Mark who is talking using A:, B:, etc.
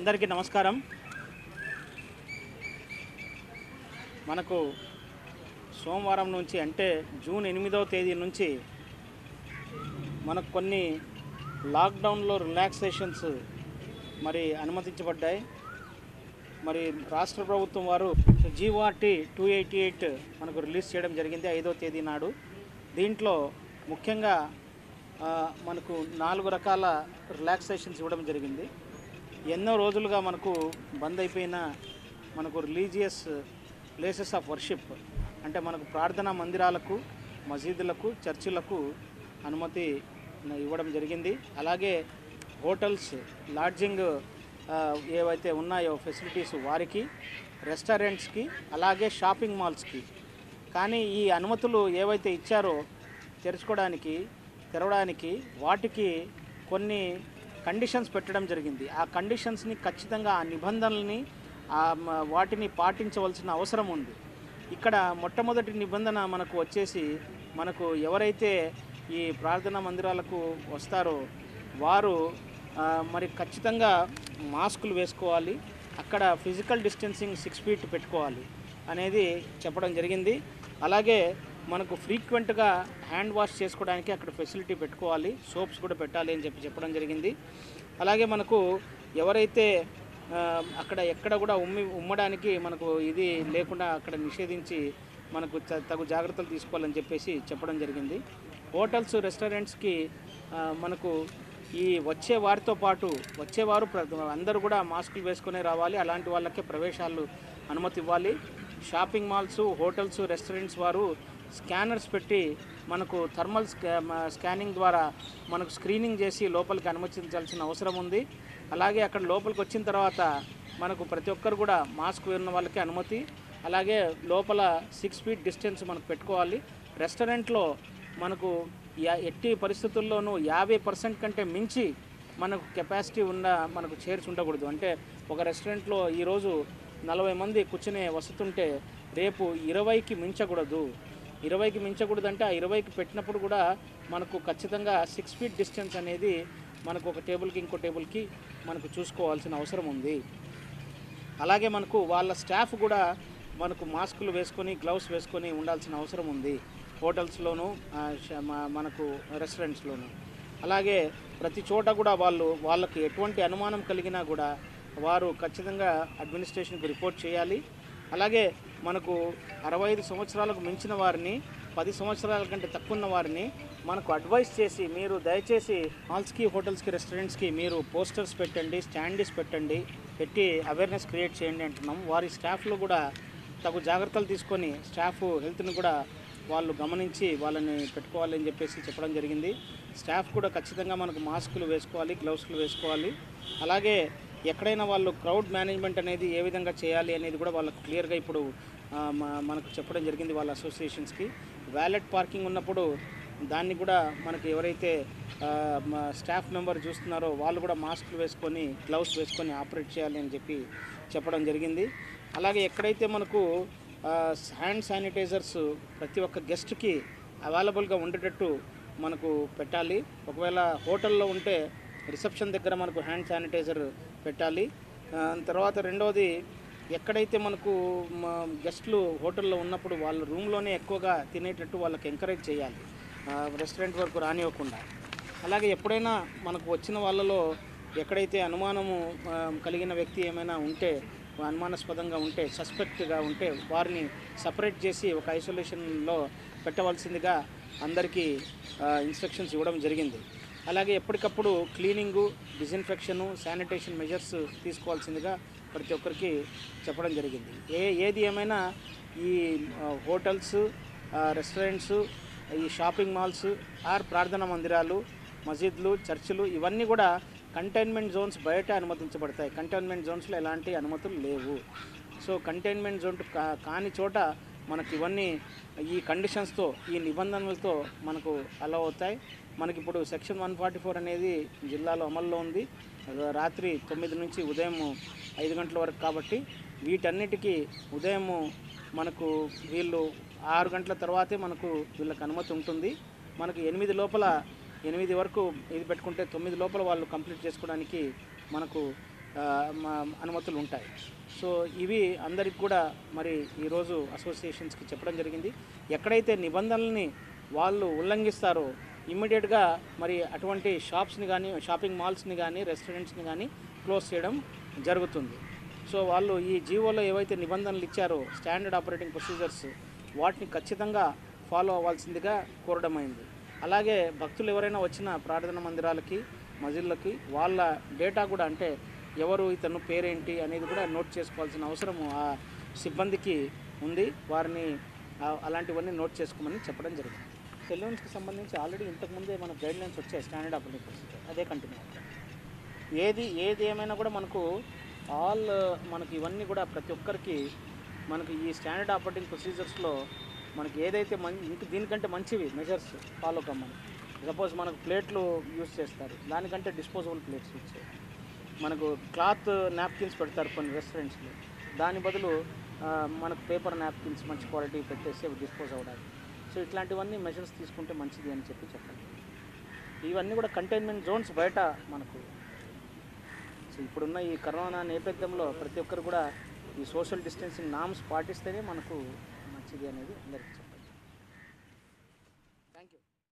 A: అందరికీ నమస్కారం మనకు సోమవారం నుంచి అంటే జూన్ ఎనిమిదవ తేదీ నుంచి మనకు కొన్ని లాక్డౌన్లో రిలాక్సేషన్స్ మరి అనుమతించబడ్డాయి మరి రాష్ట్ర ప్రభుత్వం వారు జీవార్టీ టూ ఎయిటీ ఎయిట్ మనకు రిలీజ్ చేయడం జరిగింది ఐదో తేదీ నాడు దీంట్లో ముఖ్యంగా ఆ, మనకు నాలుగు రకాల రిలాక్సేషన్స్ ఇవ్వడం జరిగింది ఎన్నో రోజులుగా మనకు బంద్ అయిపోయిన మనకు రిలీజియస్ ప్లేసెస్ ఆఫ్ వర్షిప్ అంటే మనకు ప్రార్థనా మందిరాలకు మసీదులకు చర్చిలకు అనుమతి ఇవ్వడం జరిగింది అలాగే హోటల్స్ లాడ్జింగ్ ఆ, ఏవైతే ఉన్నాయో ఫెసిలిటీస్ వారికి రెస్టారెంట్స్కి అలాగే షాపింగ్ మాల్స్కి కానీ ఈ అనుమతులు ఏవైతే ఇచ్చారో తెరుచుకోవడానికి తెరవడానికి వాటికి కొన్ని కండిషన్స్ పెట్టడం జరిగింది ఆ కండిషన్స్ని ఖచ్చితంగా ఆ నిబంధనల్ని ఆ మ- వాటిని పాటించవలసిన అవసరం ఉంది ఇక్కడ మొట్టమొదటి నిబంధన మనకు వచ్చేసి మనకు ఎవరైతే ఈ ప్రార్థనా మందిరాలకు వస్తారో వారు ఆ, మరి ఖచ్చితంగా మాస్కులు వేసుకోవాలి అక్కడ ఫిజికల్ డిస్టెన్సింగ్ సిక్స్ ఫీట్ పెట్టుకోవాలి అనేది చెప్పడం జరిగింది అలాగే మనకు ఫ్రీక్వెంట్గా హ్యాండ్ వాష్ చేసుకోవడానికి అక్కడ ఫెసిలిటీ పెట్టుకోవాలి సోప్స్ కూడా పెట్టాలి అని చెప్పి చెప్పడం జరిగింది అలాగే మనకు ఎవరైతే ఆ, అక్కడ ఎక్కడ కూడా ఉమ్మి ఉమ్మడానికి మనకు ఇది లేకుండా అక్కడ నిషేధించి మనకు త- తగు జాగ్రత్తలు తీసుకోవాలని చెప్పేసి చెప్పడం జరిగింది హోటల్స్ రెస్టారెంట్స్కి ఆ, మనకు ఈ వచ్చే వారితో పాటు వచ్చేవారు ప్ర- అందరూ కూడా మాస్కులు వేసుకునే రావాలి అలాంటి వాళ్ళకే ప్రవేశాలు అనుమతి ఇవ్వాలి షాపింగ్ మాల్స్ హోటల్స్ రెస్టారెంట్స్ వారు స్కానర్స్ పెట్టి మనకు థర్మల్ స్కా మ- స్కానింగ్ ద్వారా మనకు స్క్రీనింగ్ చేసి లోపలికి అనుమతించాల్సిన అవసరం ఉంది అలాగే అక్కడ లోపలికి వచ్చిన తర్వాత మనకు ప్రతి ఒక్కరు కూడా మాస్క్ ఉన్న వాళ్ళకి అనుమతి అలాగే లోపల సిక్స్ ఫీట్ డిస్టెన్స్ మనకు పెట్టుకోవాలి రెస్టారెంట్లో మనకు యా ఎట్టి పరిస్థితుల్లోనూ యాభై పర్సెంట్ కంటే మించి మనకు కెపాసిటీ ఉన్న మనకు చైర్స్ ఉండకూడదు అంటే ఒక రెస్టారెంట్లో ఈరోజు నలభై మంది కూర్చునే వసతి ఉంటే రేపు ఇరవైకి మించకూడదు ఇరవైకి మించకూడదు అంటే ఆ ఇరవైకి పెట్టినప్పుడు కూడా మనకు ఖచ్చితంగా సిక్స్ ఫీట్ డిస్టెన్స్ అనేది మనకు ఒక టేబుల్కి ఇంకో టేబుల్కి మనకు చూసుకోవాల్సిన అవసరం ఉంది అలాగే మనకు వాళ్ళ స్టాఫ్ కూడా మనకు మాస్కులు వేసుకొని గ్లౌస్ వేసుకొని ఉండాల్సిన అవసరం ఉంది హోటల్స్లోను ఆ, ష- మ- మనకు రెస్టారెంట్స్లోను అలాగే ప్రతి చోట కూడా వాళ్ళు వాళ్ళకి ఎటువంటి అనుమానం కలిగినా కూడా వారు ఖచ్చితంగా అడ్మినిస్ట్రేషన్కి రిపోర్ట్ చేయాలి అలాగే మనకు అరవై ఐదు సంవత్సరాలకు మించిన వారిని పది సంవత్సరాల కంటే తక్కువ ఉన్న వారిని మనకు అడ్వైస్ చేసి మీరు దయచేసి మాల్స్కి హోటల్స్కి రెస్టారెంట్స్కి మీరు పోస్టర్స్ పెట్టండి స్టాండీస్ పెట్టండి పెట్టి అవేర్నెస్ క్రియేట్ చేయండి అంటున్నాం వారి స్టాఫ్లో కూడా తగు జాగ్రత్తలు తీసుకొని స్టాఫ్ హెల్త్ని కూడా వాళ్ళు గమనించి వాళ్ళని పెట్టుకోవాలని చెప్పేసి చెప్పడం జరిగింది స్టాఫ్ కూడా ఖచ్చితంగా మనకు మాస్కులు వేసుకోవాలి గ్లౌస్లు వేసుకోవాలి అలాగే ఎక్కడైనా వాళ్ళు క్రౌడ్ మేనేజ్మెంట్ అనేది ఏ విధంగా చేయాలి అనేది కూడా వాళ్ళకు క్లియర్గా ఇప్పుడు ఆ, మ- మనకు చెప్పడం జరిగింది వాళ్ళ అసోసియేషన్స్కి వ్యాలెట్ పార్కింగ్ ఉన్నప్పుడు దాన్ని కూడా మనకి ఎవరైతే ఆ, మ- స్టాఫ్ మెంబర్ చూస్తున్నారో వాళ్ళు కూడా మాస్కులు వేసుకొని గ్లౌస్ వేసుకొని ఆపరేట్ చేయాలి అని చెప్పి చెప్పడం జరిగింది అలాగే ఎక్కడైతే మనకు ఆ, హ్యాండ్ శానిటైజర్స్ ప్రతి ఒక్క గెస్ట్కి అవైలబుల్గా ఉండేటట్టు మనకు పెట్టాలి ఒకవేళ హోటల్లో ఉంటే రిసెప్షన్ దగ్గర మనకు హ్యాండ్ శానిటైజర్ పెట్టాలి ఆ, తర్వాత రెండవది ఎక్కడైతే మనకు మ- గెస్ట్లు హోటల్లో ఉన్నప్పుడు వాళ్ళ రూమ్లోనే ఎక్కువగా తినేటట్టు వాళ్ళకి ఎంకరేజ్ చేయాలి ఆ, రెస్టారెంట్ వరకు రానివ్వకుండా అలాగే ఎప్పుడైనా మనకు వచ్చిన వాళ్ళలో ఎక్కడైతే అనుమానము ఆ, కలిగిన వ్యక్తి ఏమైనా ఉంటే అనుమానాస్పదంగా ఉంటే సస్పెక్ట్గా ఉంటే వారిని సపరేట్ చేసి ఒక ఐసోలేషన్లో పెట్టవలసిందిగా అందరికీ ఇన్స్ట్రక్షన్స్ ఇవ్వడం జరిగింది అలాగే ఎప్పటికప్పుడు క్లీనింగు డిజిన్ఫెక్షను శానిటేషన్ మెజర్స్ తీసుకోవాల్సిందిగా ప్రతి ఒక్కరికి చెప్పడం జరిగింది ఏ ఏది ఏమైనా ఈ ఆ, హోటల్స్ ఆ, రెస్టారెంట్స్ ఈ షాపింగ్ మాల్స్ ఆర్ ప్రార్థనా మందిరాలు మసీద్లు చర్చిలు ఇవన్నీ కూడా కంటైన్మెంట్ జోన్స్ బయట అనుమతించబడతాయి కంటైన్మెంట్ జోన్స్లో ఎలాంటి అనుమతులు లేవు సో కంటైన్మెంట్ జోన్ కా- కాని చోట మనకి ఇవన్నీ ఈ కండిషన్స్తో ఈ నిబంధనలతో మనకు అలా అవుతాయి మనకి ఇప్పుడు సెక్షన్ వన్ ఫార్టీ ఫోర్ అనేది జిల్లాలో అమల్లో ఉంది రాత్రి తొమ్మిది నుంచి ఉదయం ఐదు గంటల వరకు కాబట్టి వీటన్నిటికీ ఉదయం మనకు వీళ్ళు ఆరు గంటల తర్వాతే మనకు వీళ్ళకి అనుమతి ఉంటుంది మనకు ఎనిమిది లోపల ఎనిమిది వరకు ఇది పెట్టుకుంటే తొమ్మిది లోపల వాళ్ళు కంప్లీట్ చేసుకోవడానికి మనకు ఆ, మ- అనుమతులు ఉంటాయి సో ఇవి అందరికి కూడా మరి ఈరోజు అసోసియేషన్స్కి చెప్పడం జరిగింది ఎక్కడైతే నిబంధనల్ని వాళ్ళు ఉల్లంఘిస్తారో ఇమ్మీడియట్గా మరి అటువంటి షాప్స్ని కానీ షాపింగ్ మాల్స్ని కానీ రెస్టారెంట్స్ని కానీ క్లోజ్ చేయడం జరుగుతుంది సో వాళ్ళు ఈ జీవోలో ఏవైతే నిబంధనలు ఇచ్చారో స్టాండర్డ్ ఆపరేటింగ్ ప్రొసీజర్స్ వాటిని ఖచ్చితంగా ఫాలో అవ్వాల్సిందిగా కోరడమైంది అలాగే భక్తులు ఎవరైనా వచ్చిన ప్రార్థన మందిరాలకి మజిళ్ళకి వాళ్ళ డేటా కూడా అంటే ఎవరు ఇతను పేరేంటి అనేది కూడా నోట్ చేసుకోవాల్సిన అవసరం ఆ సిబ్బందికి ఉంది వారిని ఆ- అలాంటివన్నీ నోట్ చేసుకోమని చెప్పడం జరిగింది సెలూన్స్కి సంబంధించి ఆల్రెడీ ఇంతకుముందే మన గైడ్ లైన్స్ వచ్చాయి స్టాండర్డ్ ఆపరేటింగ్ ప్రొసీజర్ అదే కంటిన్యూ అవుతాం ఏది ఏది ఏమైనా కూడా మనకు ఆల్ మనకి ఇవన్నీ కూడా ప్రతి ఒక్కరికి మనకి ఈ స్టాండర్డ్ ఆపరేటింగ్ ప్రొసీజర్స్లో మనకి ఏదైతే మం ఇంక దీనికంటే మంచివి మెజర్స్ ఫాలో కమ్మని సపోజ్ మనకు ప్లేట్లు యూస్ చేస్తారు దానికంటే డిస్పోజబుల్ ప్లేట్స్ యూస్ చేయాలి మనకు క్లాత్ నాప్కిన్స్ పెడతారు కొన్ని రెస్టారెంట్స్లో దాని బదులు ఆ, మనకు పేపర్ నాప్కిన్స్ మంచి క్వాలిటీ పెట్టేసి అవి డిస్పోజ్ అవ్వడానికి సో ఇట్లాంటివన్నీ మెజర్స్ తీసుకుంటే మంచిది అని చెప్పి చెప్పాలి ఇవన్నీ కూడా కంటైన్మెంట్ జోన్స్ బయట మనకు సో ఇప్పుడున్న ఈ కరోనా నేపథ్యంలో ప్రతి ఒక్కరు కూడా ఈ సోషల్ డిస్టెన్సింగ్ నామ్స్ పాటిస్తేనే మనకు మంచిది అనేది అందరికీ చెప్పాలి